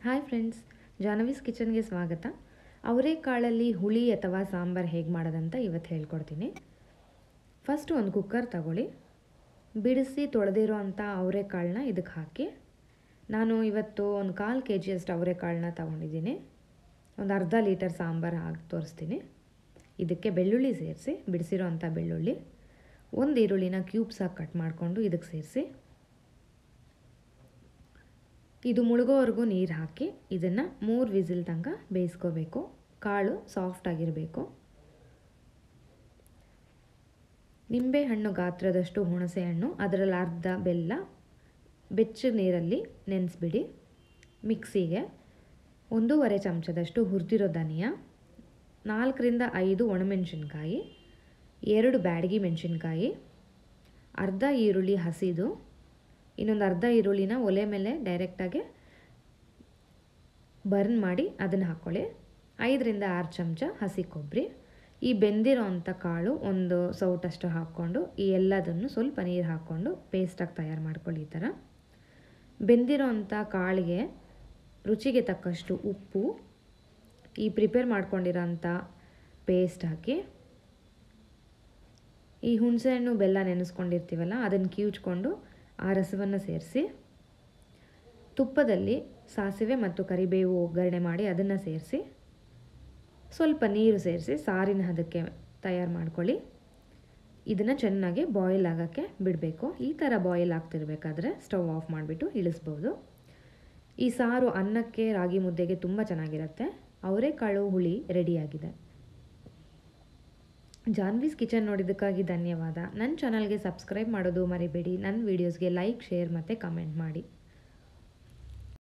hi friends ಜಾನವೀಸ್ ಕಿಚನ್ಗೆ ಸ್ವಾಗತ ಅವರೆಕಾಳಲ್ಲಿ ಹುಳಿ ಅಥವಾ ಸಾಂಬಾರು ಹೇಗೆ ಮಾಡೋದಂತ ಇವತ್ತು ಹೇಳ್ಕೊಡ್ತೀನಿ ಫಸ್ಟ್ ಒಂದು ಕುಕ್ಕರ್ ತಗೊಳ್ಳಿ ಬಿಡಿಸಿ ತೊಳೆದಿರೋ ಅಂಥ ಅವರೆಕಾಳನ್ನ ಇದಕ್ಕೆ ಹಾಕಿ ನಾನು ಇವತ್ತು ಒಂದು ಕಾಲು ಕೆ ಜಿಯಷ್ಟು ಅವರೆಕಾಳನ್ನ ತೊಗೊಂಡಿದ್ದೀನಿ ಒಂದು ಅರ್ಧ ಲೀಟರ್ ಸಾಂಬಾರು ಹಾಕಿ ತೋರಿಸ್ತೀನಿ ಇದಕ್ಕೆ ಬೆಳ್ಳುಳ್ಳಿ ಸೇರಿಸಿ ಬಿಡಿಸಿರೋ ಅಂಥ ಬೆಳ್ಳುಳ್ಳಿ ಒಂದು ಈರುಳ್ಳಿನ ಕ್ಯೂಬ್ಸಾಗಿ ಕಟ್ ಮಾಡಿಕೊಂಡು ಇದಕ್ಕೆ ಸೇರಿಸಿ ಇದು ಮುಳುಗೋವರೆಗೂ ನೀರು ಹಾಕಿ ಇದನ್ನು ಮೂರು ವಿಸಿಲ್ ತನಕ ಬೇಯಿಸ್ಕೋಬೇಕು ಕಾಳು ಸಾಫ್ಟ್ ಆಗಿರಬೇಕು ನಿಂಬೆ ಹಣ್ಣು ಗಾತ್ರದಷ್ಟು ಹುಣಸೆ ಹಣ್ಣು ಅದರಲ್ಲಿ ಅರ್ಧ ಬೆಲ್ಲ ಬೆಚ್ಚ ನೀರಲ್ಲಿ ನೆನೆಸ್ಬಿಡಿ ಮಿಕ್ಸಿಗೆ ಒಂದೂವರೆ ಚಮಚದಷ್ಟು ಹುರಿದಿರೋ ಧನಿಯಾ ನಾಲ್ಕರಿಂದ ಐದು ಒಣಮೆಣಸಿನ್ಕಾಯಿ ಎರಡು ಬ್ಯಾಡಗಿ ಮೆಣಸಿನ್ಕಾಯಿ ಅರ್ಧ ಈರುಳ್ಳಿ ಹಸಿದು ಇನ್ನೊಂದು ಅರ್ಧ ಈರುಳ್ಳಿನ ಒಲೆ ಮೇಲೆ ಡೈರೆಕ್ಟಾಗಿ ಬರ್ನ್ ಮಾಡಿ ಅದನ್ನು ಹಾಕ್ಕೊಳ್ಳಿ ಐದರಿಂದ ಆರು ಚಮಚ ಹಸಿ ಕೊಬ್ಬರಿ ಈ ಬೆಂದಿರೋ ಅಂಥ ಕಾಳು ಒಂದು ಸೌಟಷ್ಟು ಹಾಕ್ಕೊಂಡು ಈ ಎಲ್ಲದನ್ನು ಸ್ವಲ್ಪ ನೀರು ಹಾಕ್ಕೊಂಡು ಪೇಸ್ಟಾಗಿ ತಯಾರು ಮಾಡ್ಕೊಳ್ಳಿ ಈ ಥರ ಬೆಂದಿರೋ ಅಂಥ ಕಾಳಿಗೆ ರುಚಿಗೆ ತಕ್ಕಷ್ಟು ಉಪ್ಪು ಈ ಪ್ರಿಪೇರ್ ಮಾಡ್ಕೊಂಡಿರೋ ಅಂಥ ಪೇಸ್ಟ್ ಹಾಕಿ ಈ ಹುಣಸೆಹಣ್ಣು ಬೆಲ್ಲ ನೆನೆಸ್ಕೊಂಡಿರ್ತೀವಲ್ಲ ಅದನ್ನು ಕಿವುಚ್ಕೊಂಡು ಆ ರಸವನ್ನು ಸೇರಿಸಿ ತುಪ್ಪದಲ್ಲಿ ಸಾಸಿವೆ ಮತ್ತು ಕರಿಬೇವು ಒಗ್ಗರಣೆ ಮಾಡಿ ಅದನ್ನು ಸೇರಿಸಿ ಸ್ವಲ್ಪ ನೀರು ಸೇರಿಸಿ ಸಾರಿನ ಹದಕ್ಕೆ ತಯಾರು ಮಾಡ್ಕೊಳ್ಳಿ ಇದನ್ನು ಚೆನ್ನಾಗಿ ಬಾಯ್ಲ್ ಆಗೋಕ್ಕೆ ಬಿಡಬೇಕು ಈ ಥರ ಬಾಯ್ಲ್ ಆಗ್ತಿರ್ಬೇಕಾದ್ರೆ ಸ್ಟವ್ ಆಫ್ ಮಾಡಿಬಿಟ್ಟು ಇಳಿಸ್ಬೋದು ಈ ಸಾರು ಅನ್ನಕ್ಕೆ ರಾಗಿ ಮುದ್ದೆಗೆ ತುಂಬ ಚೆನ್ನಾಗಿರುತ್ತೆ ಅವರೆಕಾಳು ಹುಳಿ ರೆಡಿಯಾಗಿದೆ ಜಾನ್ವೀಸ್ ಕಿಚನ್ ನೋಡಿದ್ದಕ್ಕಾಗಿ ಧನ್ಯವಾದ ನನ್ನ ಚಾನಲ್ಗೆ ಸಬ್ಸ್ಕ್ರೈಬ್ ಮಾಡೋದು ಮರಿಬೇಡಿ ನನ್ನ ವೀಡಿಯೋಸ್ಗೆ ಲೈಕ್ ಶೇರ್ ಮತ್ತು ಕಮೆಂಟ್ ಮಾಡಿ